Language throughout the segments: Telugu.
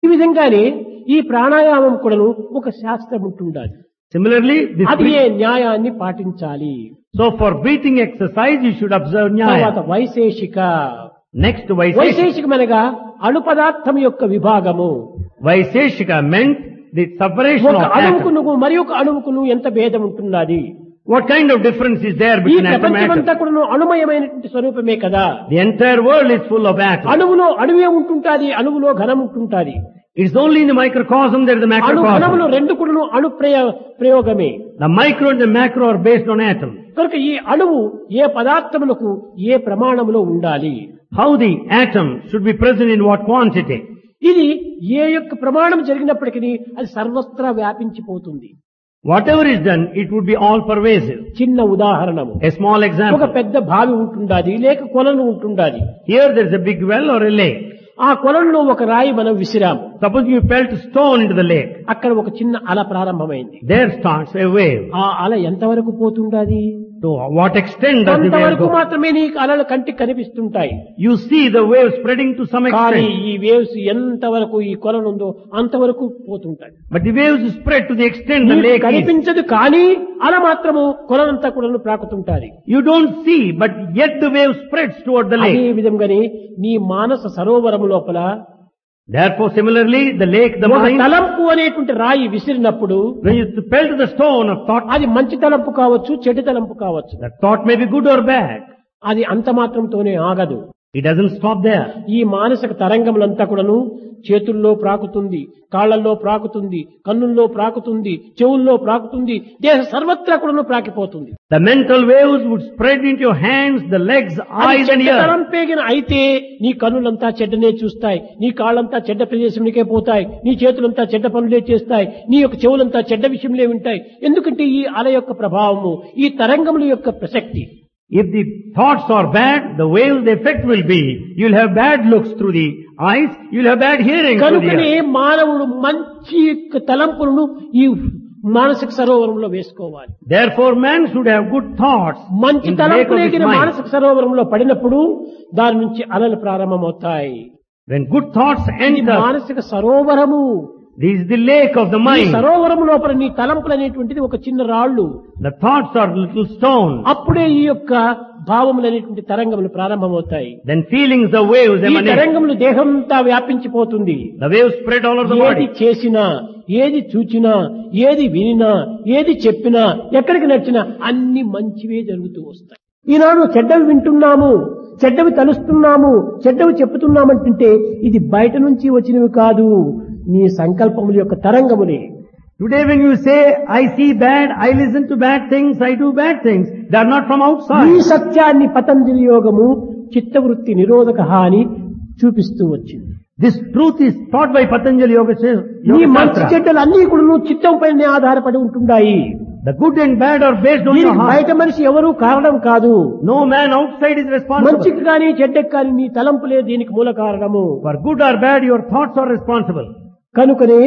ఈ విధంగానే ఈ ప్రాణాయామం కూడాను ఒక శాస్త్రం ఉంటుండాలి Similarly, this అది breath- ఏ న్యాయాన్ని పాటించాలి so for breathing exercise, you should observe తర్వాత Nyaya. Vaisheshika Next, Vaiseshika. వైశేషికమనగా అణు పదార్థం యొక్క విభాగము Vaiseshika meant the separation ఒక of అణువుకును atoms. మరి ఒక అణువుకును ఎంత భేదం ఉంటున్నది What kind of difference is there ఈ between atom and ప్రపంచమంతా atom? కూడాను అణుమయమైనటువంటి స్వరూపమే కదా The entire world is full of atoms. అణువులో అణువే ఉంటుంటాది అణువులో ఘనం ఉంటుంటాది It's only in the microcosm that the అణు ఘనములు macrocosm. రెండు కూడాను అణు ప్రయ- ప్రయోగమే The micro and the macro are based on atoms. కనుక ఈ అణువు ఏ పదార్థములకు ఏ ప్రమాణములో ఉండాలి How the atom should be present in what quantity? ఇది ఏ యొక్క ప్రమాణం జరిగినప్పటికీ అది సర్వత్రా వ్యాపించిపోతుంది Whatever is done, it would be all pervasive. చిన్న ఉదాహరణము A small ఒక example. పెద్ద బావి ఉంటుండాది లేక కొలను ఉంటుండాది Here there is a big well or a lake. ఆ కొలంలో ఒక రాయి మనం విసిరాము Suppose you felt stone into the lake. అక్కడ ఒక చిన్న అల ప్రారంభమైంది There starts a wave. ఆ అల ఎంతవరకు పోతుండాది To what extent does the wave కొంతవరకు go? మాత్రమే నీకు అలలు కంటికి కనిపిస్తుంటాయి You see the wave spreading to some కానీ extent. ఈ వేవ్స్ ఎంతవరకు ఈ కొలను ఉందో అంతవరకు పోతుంటాయి But the waves spread to the extent the నీకు lake is. కనిపించదు కానీ అల మాత్రము కొలనంతా కూడా ప్రాకుతుంటాది You don't see, but yet the wave spreads toward the అదే lake. విధంగానే నీ మానస సరోవరము లోపల Therefore, similarly, the lake, the ఒక mind, తలంపు అనేటువంటి రాయి విసిరినప్పుడు when you felt the stone of thought, అది మంచి తలంపు కావచ్చు చెడు తలంపు కావచ్చు that thought may be good or bad. అది అంత మాత్రంతోనే ఆగదు It doesn't stop there. ఈ మానసిక తరంగములంతా కూడాను చేతుల్లో ప్రాకుతుంది కాళ్లలో ప్రాకుతుంది కన్నుల్లో ప్రాకుతుంది చెవుల్లో ప్రాకుతుంది దేహ సర్వత్రా కూడాను ప్రాకిపోతుంది The mental waves would spread into your hands, the legs, అది eyes and చెడ్డ ears. తలంపేగిన అయితే నీ కన్నులంతా చెడ్డనే చూస్తాయి నీ కాళ్ళంతా చెడ్డ ప్రదేశంలోకే పోతాయి నీ చేతులంతా చెడ్డ పనులే చేస్తాయి నీ యొక్క చెవులంతా చెడ్డ విషయంలే వింటాయి ఎందుకంటే ఈ అల యొక్క ప్రభావము ఈ తరంగముల యొక్క ప్రసక్తి If the thoughts are bad, the wave, the effect will be, you'll have bad looks through the eyes, you'll have bad hearing through the కనుకనే ears. మానవుడు మంచి యొక్క తలంపులను ఈ మానసిక సరోవరంలో వేసుకోవాలి Therefore, man should have good thoughts మంచి in the lake of his తలంపులేగిన mind. మానసిక సరోవరంలో పడినప్పుడు దాని నుంచి అలలు ప్రారంభమవుతాయి When good thoughts ఇది enter, మానసిక సరోవరము this is the lake of the ఈ mind. సరోవరం లోపల నీ తలంపులు అనేటువంటిది ఒక చిన్న రాళ్ళు The thoughts are little stones. అప్పుడే ఈ యొక్క భావములు అనేటువంటి తరంగములు ప్రారంభమవుతాయి Then feelings, the waves ఈ emanate. తరంగములు దేహంతా వ్యాపించిపోతుంది The waves spread all over the ఏది body. చేసినా ఏది చూచినా ఏది వినినా ఏది చెప్పినా ఎక్కడికి నచ్చినా అన్ని మంచివే జరుగుతూ వస్తాయి ఈనాడు చెడ్డవి వింటున్నాము చెడ్డవి తలుస్తున్నాము చెడ్డవి చెప్పుతున్నామంటుంటే ఇది బయట నుంచి వచ్చినవి కాదు నీ సంకల్పముల యొక్క తరంగములే Today when you say, I see bad, I listen to bad things, I do bad things, they are not from ఈ outside. సత్యాన్ని పతంజలి యోగము చిత్తవృత్తి నిరోధక అని చూపిస్తూ వచ్చింది This truth is taught by Patanjali Yoga, నీ Yoga మంచి Shastra. చెడ్డలు అన్ని కూడా నువ్వు చిత్తం పైన ఆధారపడి ఉంటున్నాయి The good and bad are based on your దీనికి heart. బయట మనిషి ఎవరూ కారణం కాదు No man outside is responsible. మంచికి కానీ చెడ్డకి కానీ నీ తలంపులే దీనికి మూల కారణము For good or bad, your thoughts are responsible. కనుకనే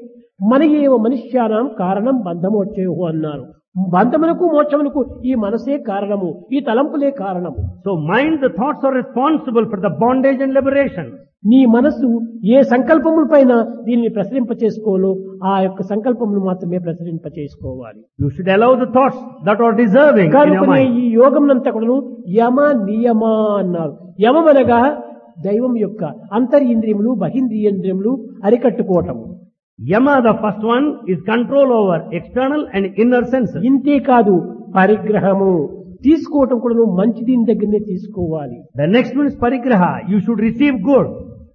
మన ఏవ మనుష్యానం కారణం బంధమోక్షేహు అన్నారు బంధమునకు మోక్షమునకు ఈ మనసే కారణము ఈ తలంపులే కారణము So mind, the thoughts are responsible for the bondage and liberation. నీ మనసు ఏ సంకల్పముల పైన దీనిని ప్రసరింప చేసుకోవాలో ఆ యొక్క సంకల్పములు మాత్రమే ప్రసరింప చేసుకోవాలి You should allow the thoughts that are deserving in your కనుకనే mind. ఈ యోగం అంతా కూడాను యమ నియమ అన్నారు యమం అనగా దైవం యొక్క అంతరింద్రియములు బహింద్రియంద్రియములు అరికట్టుకోవటము Yama, the first one, is control over external and inner senses. ఇంతే కాదు పరిగ్రహము తీసుకోవటం కూడా మంచి దీని దగ్గరనే తీసుకోవాలి The next one is parigraha. You should receive good.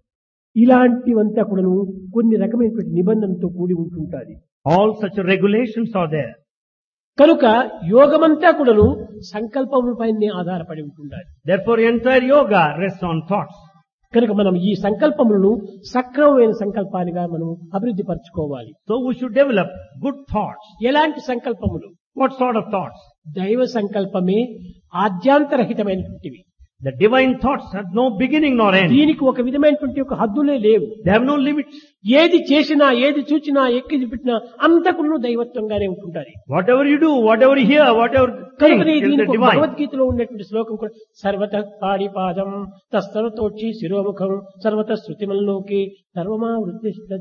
ఇలాంటివంతా కూడాను కొన్ని రకమైనటువంటి నిబంధనతో కూడి ఉంటుంటాది All such regulations are there. కనుక యోగమంతా కూడాను సంకల్పములపైనే ఆధారపడి ఉంటుండాలి Therefore, entire yoga rests on thoughts. కనుక మనం ఈ సంకల్పములను సక్రమమైన సంకల్పానిగా మనం అభివృద్ధి పరచుకోవాలి So we should develop good thoughts. ఎలాంటి సంకల్పములు What sort of thoughts? దైవ సంకల్పమే ఆద్యాంతరహితమైనటువంటివి The divine thoughts have no beginning nor end. దీనికి ఒక విధమైనటువంటి ఒక హద్దులే లేవు They have no limits. ఏది చేసినా ఏది చూచినా ఎక్కి పెట్టినా అంతకును దైవత్వంగానే ఉంటుంటారు Whatever you do, whatever you hear, whatever think కనుకనే is the దీనికి ఒక divine. భగవద్గీతలో ఉన్నటువంటి శ్లోకం కూడా సర్వత పాడిపాదం తస్సర్వతోక్షి శిరోముఖం సర్వత శృతిమల్లోకి సర్వమా వృత్తి